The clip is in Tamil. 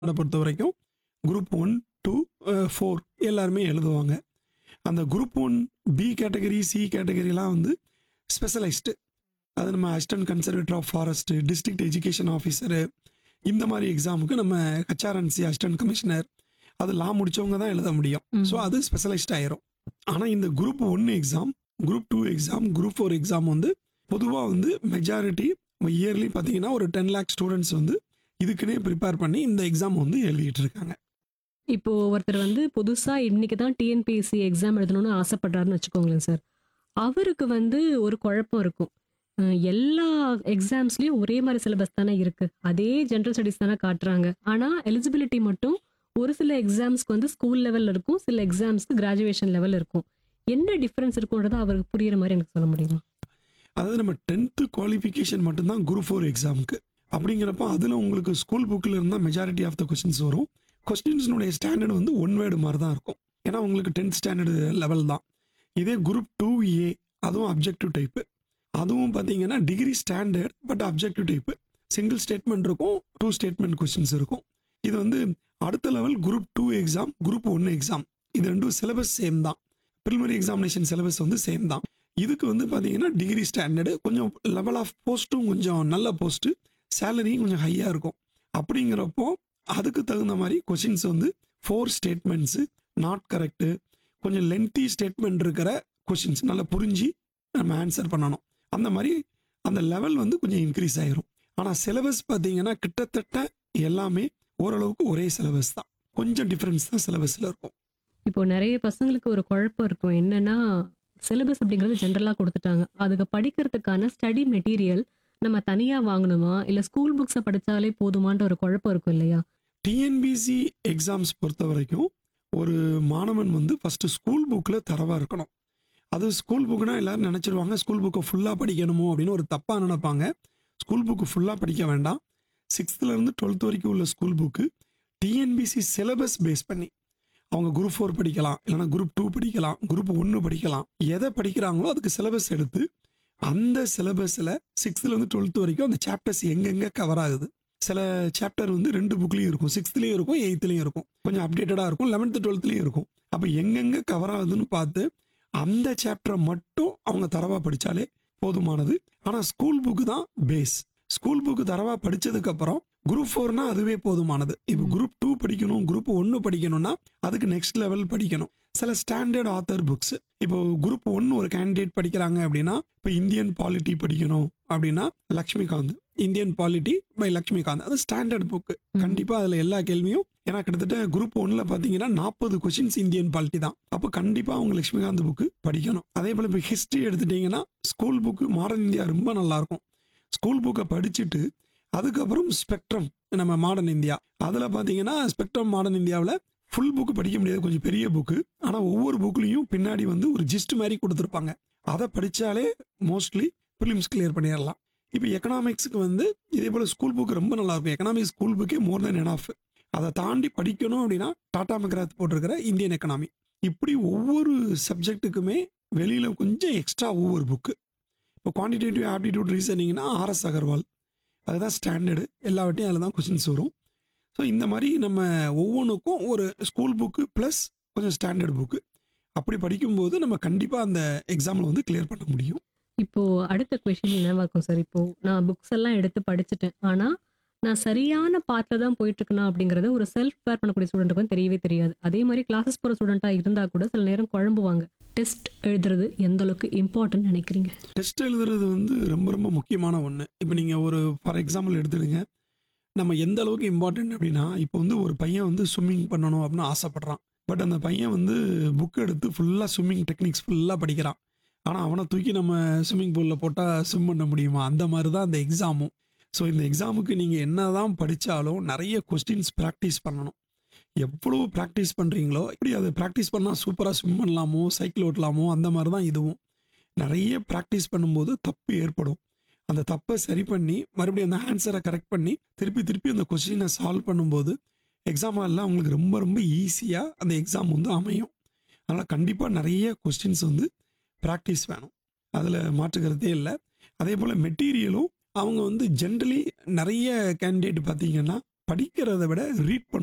அதை பொறுத்த வரைக்கும் குரூப் ஒன் டூ ஃபோர் எல்லாருமே எழுதுவாங்க அந்த group one B category C கேட்டகரிலாம் வந்து ஸ்பெஷலைஸ்டு அது நம்ம assistant conservator of forest district education officer இந்த மாதிரி எக்ஸாமுக்கு நம்ம ஹெச்ஆர்என்சி அசிஸ்டன்ட் கமிஷனர் அது லா முடிச்சவங்க தான் எழுத முடியும் ம். ஸோ அது ஸ்பெஷலைஸ்ட் ஆயிரும் ஆனால் இந்த group one exam group two exam group four exam வந்து பொதுவாக வந்து மெஜாரிட்டி இயர்லி பார்த்தீங்கன்னா ஒரு டென் லேக் ஸ்டூடெண்ட்ஸ் வந்து இதுக்குன்னே ப்ரிப்பேர் பண்ணி இந்த எக்ஸாம் வந்து எழுதிட்டு இருக்காங்க இப்போ ஒருத்தர் வந்து புதுசா இன்னைக்கு தான் டிஎன்பிஎஸ்சி எக்ஸாம் எழுதணும்னு ஆசைப்படுறாருன்னு வச்சுக்கோங்களேன் சார் அவருக்கு வந்து ஒரு குழப்பம் இருக்கும் அஹ் எல்லா எக்ஸாம்ஸ்லயும் ஒரே மாதிரி சிலபஸ் தானே இருக்கு அதே ஜென்ரல் ஸ்டடிஸ் தானே காட்டுறாங்க ஆனா எலிஜிபிலிட்டி மட்டும் ஒரு சில எக்ஸாம்ஸ்க்கு வந்து ஸ்கூல் லெவல்ல இருக்கும் சில எக்ஸாம்ஸ்க்கு கிராஜுவேஷன் லெவல் இருக்கும் என்ன டிஃபரன்ஸ் இருக்கும்ன்றத அவருக்கு புரியுற மாதிரி எனக்கு சொல்ல முடியுமா அதாவது நம்ம டென்த்து குவாலிஃபிகேஷன் மட்டும்தான் குரூப் ஃபோர் எக்ஸாமுக்கு அப்படிங்கிறப்ப அதில் உங்களுக்கு ஸ்கூல் புக்கில் இருந்தால் மெஜாரிட்டி ஆஃப் த கொஸ்டின்ஸ் வரும் கொஸ்டின்ஸ்னுடைய ஸ்டாண்டர்ட் வந்து ஒன் வேர்டு மாதிரி தான் இருக்கும் ஏன்னா உங்களுக்கு டென்த் ஸ்டாண்டர்டு லெவல் தான் இதே குரூப் டூ ஏ அதுவும் அப்ஜெக்டிவ் டைப்பு அதுவும் பார்த்தீங்கன்னா degree standard but objective type single statement இருக்கும் டூ ஸ்டேட்மெண்ட் கொஸ்டின்ஸ் இருக்கும் இது வந்து அடுத்த level group two exam group one exam இது ரெண்டும் சிலபஸ் சேம் தான் ப்ரிலிமினரி எக்ஸாமினேஷன் சிலபஸ் வந்து சேம் தான் இதுக்கு வந்து பார்த்தீங்கன்னா டிகிரி ஸ்டாண்டர்டு கொஞ்சம் லெவல் ஆஃப் போஸ்ட்டும் கொஞ்சம் நல்ல போஸ்ட்டு சேலரியும் கொஞ்சம் ஹையாக இருக்கும் அப்படிங்கிறப்போ அதுக்கு தகுந்த மாதிரி கொஷின்ஸ் வந்து ஃபோர் ஸ்டேட்மெண்ட்ஸு நாட் கரெக்டு கொஞ்சம் லென்த்தி ஸ்டேட்மெண்ட் இருக்கிற கொஷின்ஸ் நல்லா புரிஞ்சு நம்ம ஆன்சர் பண்ணணும் அந்த மாதிரி அந்த லெவல் வந்து கொஞ்சம் இன்க்ரீஸ் ஆயிரும் ஆனால் சிலபஸ் பார்த்தீங்கன்னா கிட்டத்தட்ட எல்லாமே ஓரளவுக்கு ஒரே சிலபஸ் தான் கொஞ்சம் டிஃப்ரென்ஸ் தான் சிலபஸில் இருக்கும் இப்போ நிறைய பசங்களுக்கு ஒரு குழப்பம் இருக்கும் என்னன்னா சிலபஸ் அப்படிங்கிறது ஜென்ரலாக கொடுத்துட்டாங்க அதுக்கு படிக்கிறதுக்கான ஸ்டடி மெட்டீரியல் நம்ம தனியாக வாங்கணுமா இல்லை ஸ்கூல் புக்ஸை படித்தாலே போதுமான்ற ஒரு குழப்பம் இருக்கும் இல்லையா டிஎன்பிசி எக்ஸாம்ஸ் பொறுத்த வரைக்கும் ஒரு மாணவன் வந்து ஃபஸ்ட்டு ஸ்கூல் புக்கில் தரவாக இருக்கணும் அது ஸ்கூல் புக்குனா எல்லாரும் நினச்சிருவாங்க ஸ்கூல் புக்கை ஃபுல்லாக படிக்கணுமோ அப்படின்னு ஒரு தப்பாக நினைப்பாங்க ஸ்கூல் புக்கு ஃபுல்லாக படிக்க வேண்டாம் சிக்ஸ்த்துலேருந்து டுவெல்த் வரைக்கும் உள்ள school book T N P C syllabus base பண்ணி அவங்க குரூப் ஃபோர் படிக்கலாம் இல்லைனா குரூப் டூ படிக்கலாம் குரூப் ஒன்று படிக்கலாம் எதை படிக்கிறாங்களோ அதுக்கு சிலபஸ் எடுத்து அந்த சிலபஸில் சிக்ஸ்த்துலேருந்து டுவெல்த் வரைக்கும் அந்த சாப்டர்ஸ் எங்கெங்கே கவர் ஆகுது சில சாப்டர் வந்து ரெண்டு புக்லேயும் இருக்கும் சிக்ஸ்த்லேயும் இருக்கும் எயித்துலேயும் இருக்கும் கொஞ்சம் அப்டேட்டடாக இருக்கும் லெவன்த்து டுவெல்த்லேயும் இருக்கும் அப்போ எங்கெங்கே கவர் ஆகுதுன்னு பார்த்து அந்த சாப்டரை மட்டும் அவங்க தரவா படித்தாலே போதுமானது ஆனால் ஸ்கூல் புக்கு தான் பேஸ் ஸ்கூல் புக்கு தரவா படிச்சதுக்கப்புறம் குரூப் ஃபோர்னா அதுவே போதுமானது இப்போ குரூப் டூ படிக்கணும் குரூப் ஒன்று படிக்கணும்னா அதுக்கு நெக்ஸ்ட் லெவல் படிக்கணும் சில ஸ்டாண்டர்ட் ஆத்தர் புக்ஸ் இப்போ குரூப் ஒன்று ஒரு கேண்டிடேட் படிக்கிறாங்க அப்படின்னா இப்போ இந்தியன் பாலிட்டி படிக்கணும் அப்படின்னா Lakshmikanth Indian polity by Lakshmikanth அது ஸ்டாண்டர்ட் புக்கு கண்டிப்பா அதுல எல்லா கேள்வியும் ஏன்னா கிட்டத்தட்ட குரூப் ஒன்ல பாத்தீங்கன்னா நாற்பது கொஸ்டின்ஸ் இந்தியன் பாலிட்டி தான் அப்போ கண்டிப்பா அவங்க லட்சுமிகாந்த் புக்கு படிக்கணும் அதே போல இப்போ ஹிஸ்டரி எடுத்துட்டீங்கன்னா ஸ்கூல் புக்கு மாடர்ன் இந்தியா ரொம்ப நல்லா இருக்கும் ஸ்கூல் புக்கை படிச்சுட்டு அதுக்கப்புறம் ஸ்பெக்ட்ரம் நம்ம மாடர்ன் இந்தியா அதுல பாத்தீங்கன்னா ஸ்பெக்ட்ரம் மாடர்ன் இந்தியாவில் ஃபுல் புக்கு படிக்க முடியாது கொஞ்சம் பெரிய புக்கு ஆனால் ஒவ்வொரு புக்லையும் பின்னாடி வந்து ஒரு ஜிஸ்ட் மாதிரி கொடுத்துருப்பாங்க அதை படித்தாலே மோஸ்ட்லி ப்ரிலிம்ஸ் கிளியர் பண்ணிடலாம் இப்போ எக்கனாமிக்ஸுக்கு வந்து இதே போல் ஸ்கூல் புக் ரொம்ப நல்லா இருக்கும் எக்கனாமிக்ஸ் ஸ்கூல் புக்கே மோர் தென் எனாஃப் அதை தாண்டி படிக்கணும் அப்படின்னா டாடா மெக்ராத் போட்டிருக்கிற இந்தியன் எக்கனாமி இப்படி ஒவ்வொரு சப்ஜெக்ட்டுக்குமே வெளியில் கொஞ்சம் எக்ஸ்ட்ரா ஒவ்வொரு புக்கு இப்போ குவான்டிடேட்டிவ் ஆப்டிடியூட் ரீசனிங்னா ஆர்எஸ் அகர்வால் அதுதான் ஸ்டாண்டர்டு எல்லாவற்றையும் அதில் தான் கொஷின்ஸ் வரும் ஸோ இந்த மாதிரி நம்ம ஒவ்வொன்றுக்கும் ஒரு ஸ்கூல் புக்கு ப்ளஸ் கொஞ்சம் ஸ்டாண்டர்ட் புக்கு அப்படி படிக்கும்போது நம்ம கண்டிப்பாக அந்த எக்ஸாமில் வந்து கிளியர் பண்ண முடியும் இப்போ அடுத்த கொஷின் என்னவா இருக்கும் சார் இப்போ நான் புக்ஸ் எல்லாம் எடுத்து படிச்சுட்டேன் ஆனா நான் சரியான பாத்துல தான் போயிட்டு இருக்கணும் அப்படிங்கறது ஒரு செல்ஃப் பேர் பண்ணக்கூடிய ஸ்டூடெண்ட்டுக்கு வந்து தெரியவே தெரியாது அதே மாதிரி கிளாஸஸ் போற ஸ்டூடெண்டா இருந்தா கூட சில நேரம் குழம்புவாங்க டெஸ்ட் எழுதுறது எந்த அளவுக்கு இம்பார்ட்டன்ட் நினைக்கிறீங்க டெஸ்ட் எழுதுறது வந்து ரொம்ப ரொம்ப முக்கியமான ஒன்று இப்போ நீங்கள் ஒரு ஃபார் எக்ஸாம்பிள் எடுத்துடுங்க நம்ம எந்த அளவுக்கு இம்பார்ட்டன்ட் அப்படின்னா இப்போ வந்து ஒரு பையன் வந்து ஸ்விம்மிங் பண்ணணும் அப்படின்னு ஆசைப்படுறான் பட் அந்த பையன் வந்து புக் எடுத்து ஃபுல்லாக ஸ்விம்மிங் டெக்னிக்ஸ் ஃபுல்லாக படிக்கிறான் ஆனால் அவனை தூக்கி நம்ம ஸ்விம்மிங் பூலில் போட்டால் ஸ்விம் பண்ண முடியுமா அந்த மாதிரி தான் அந்த எக்ஸாமும் ஸோ இந்த எக்ஸாமுக்கு நீங்கள் என்ன தான் படித்தாலும் நிறைய கொஸ்டின்ஸ் ப்ராக்டிஸ் பண்ணணும் எவ்வளோ ப்ராக்டிஸ் பண்ணுறீங்களோ இப்படி அதை ப்ராக்டிஸ் பண்ணால் சூப்பராக ஸ்விம் பண்ணலாமோ சைக்கிள் ஓட்டலாமோ அந்த மாதிரி தான் இதுவும் நிறைய ப்ராக்டிஸ் பண்ணும்போது தப்பு ஏற்படும் அந்த தப்பை சரி பண்ணி மறுபடியும் அந்த ஆன்சரை கரெக்ட் பண்ணி திருப்பி திருப்பி அந்த கொஸ்டினை சால்வ் பண்ணும்போது எக்ஸாம் எல்லாம் உங்களுக்கு ரொம்ப ரொம்ப ஈஸியாக அந்த எக்ஸாம் வந்து அமையும் அதனால் கண்டிப்பாக நிறைய கொஸ்டின்ஸ் வந்து ப்ராக்டிஸ் வேணும் அதில் மாற்றுக்கிறதே இல்லை அதே போல் மெட்டீரியலும் அவங்க வந்து ஜென்ரலி நிறைய கேண்டிடேட் பார்த்தீங்கன்னா படிக்கிறத விட ரீட்